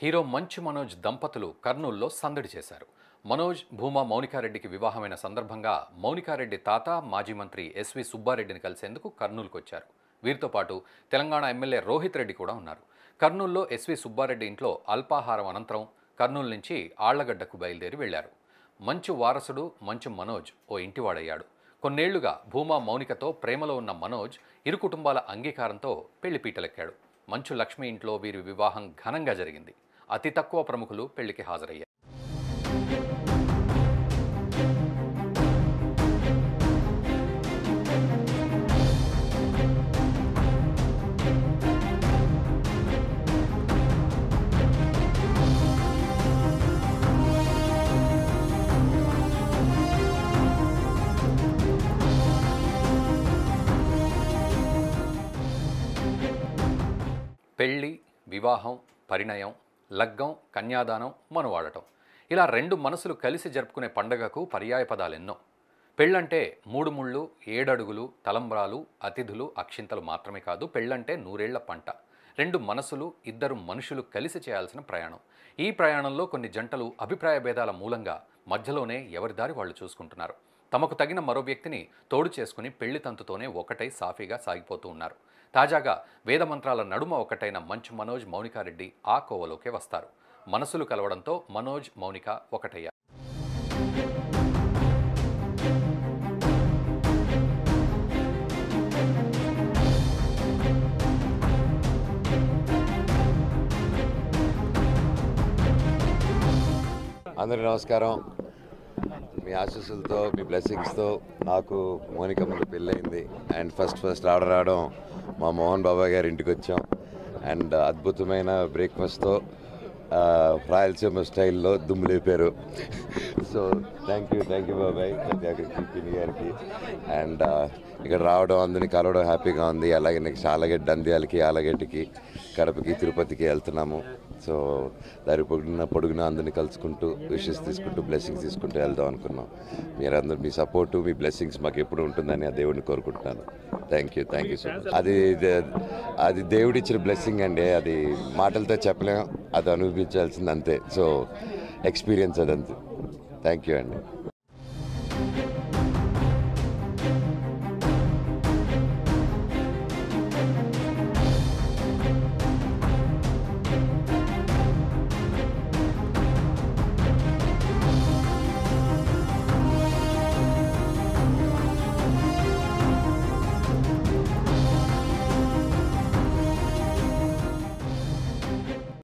hero మంచు మనోజ్ దంపతులు కర్నూల్లో సందడి చేశారు మనోజ్ భూమా మౌనికారెడ్డికి వివాహమైన సందర్భంగా మౌనికారెడ్డి తాత మాజీ మంత్రి ఎస్వి సుబ్బారెడ్డిని కలిసేందుకు కర్నూలుకు వచ్చారు వీరితో పాటు తెలంగాణ ఎమ్మెల్యే రోహిత్ రెడ్డి కూడా ఉన్నారు కర్నూల్లో ఎస్వి సుబ్బారెడ్డి ఇంట్లో అల్పాహారం అనంతరం కర్నూలు నుంచి ఆళ్లగడ్డకు బయలుదేరి వెళ్లారు మంచు వారసుడు మంచు మనోజ్ ఓ ఇంటివాడయ్యాడు కొన్నేళ్లుగా భూమా మౌనికతో ప్రేమలో ఉన్న మనోజ్ ఇరు కుటుంబాల అంగీకారంతో పెళ్లిపీటలెక్కాడు మంచు లక్ష్మి ఇంట్లో వీరి వివాహం ఘనంగా జరిగింది అతి తక్కువ ప్రముఖులు పెళ్లికి హాజరయ్యారు పెళ్లి వివాహం పరిణయం లగ్గం కన్యాదానం మనువాడటం ఇలా రెండు మనసులు కలిసి జరుపుకునే పండగకు పర్యాయ పదాలెన్నో పెళ్ళంటే మూడు ముళ్ళు ఏడడుగులు తలంబ్రాలు అతిథులు అక్షింతలు మాత్రమే కాదు పెళ్ళంటే నూరేళ్ల పంట రెండు మనసులు ఇద్దరు మనుషులు కలిసి చేయాల్సిన ప్రయాణం ఈ ప్రయాణంలో కొన్ని జంటలు అభిప్రాయ భేదాల మూలంగా మధ్యలోనే ఎవరి దారి వాళ్ళు చూసుకుంటున్నారు తమకు తగిన మరో వ్యక్తిని తోడు చేసుకుని పెళ్లి తంతుతోనే ఒకటై సాఫీగా సాగిపోతూ ఉన్నారు తాజాగా వేదమంత్రాల నడుమ ఒకటైన మంచు మనోజ్ మౌనికారెడ్డి ఆ కోవలోకే వస్తారు మనసులు కలవడంతో మనోజ్ మౌనిక ఒకటయ్యారు అందరికీ నమస్కారం మీ ఆశీస్సులతో మీ బ్లెస్సింగ్స్తో నాకు మోనిక ముందు పెళ్ళయింది అండ్ ఫస్ట్ ఫస్ట్ ఆర్డర్ రావడం మా మోహన్ బాబాయ్ గారి ఇంటికి వచ్చాం అండ్ అద్భుతమైన బ్రేక్ఫాస్ట్తో రాయలసీమ స్టైల్లో దుమ్ము లేపారు so thank you thank you బాబాయ్ సత్యాగ్రహి పిన్ని గారికి అండ్ ఇక్కడ రావడం అందరిని కలవడం హ్యాపీగా ఉంది అలాగే నెక్స్ట్ ఆలగడ్డ నంద్యాలకి ఆలగడ్డకి కడపకి తిరుపతికి వెళ్తున్నాము సో దారి పొడుగున పొడుగున అందరిని కలుసుకుంటూ విషెస్ తీసుకుంటూ బ్లెస్సింగ్స్ తీసుకుంటూ వెళ్దాం అనుకున్నాం మీరందరూ మీ సపోర్టు మీ బ్లెస్సింగ్స్ మాకు ఎప్పుడు ఉంటుందని ఆ దేవుడిని కోరుకుంటున్నాను thank you thank you so much అది దే- అది దేవుడిచ్చిన బ్లెస్సింగ్ అండి అది మాటలతో చెప్పలేం అది అనుభవించాల్సింది అంతే సో ఎక్స్పీరియన్స్ అదంతే థ్యాంక్ యూ అండి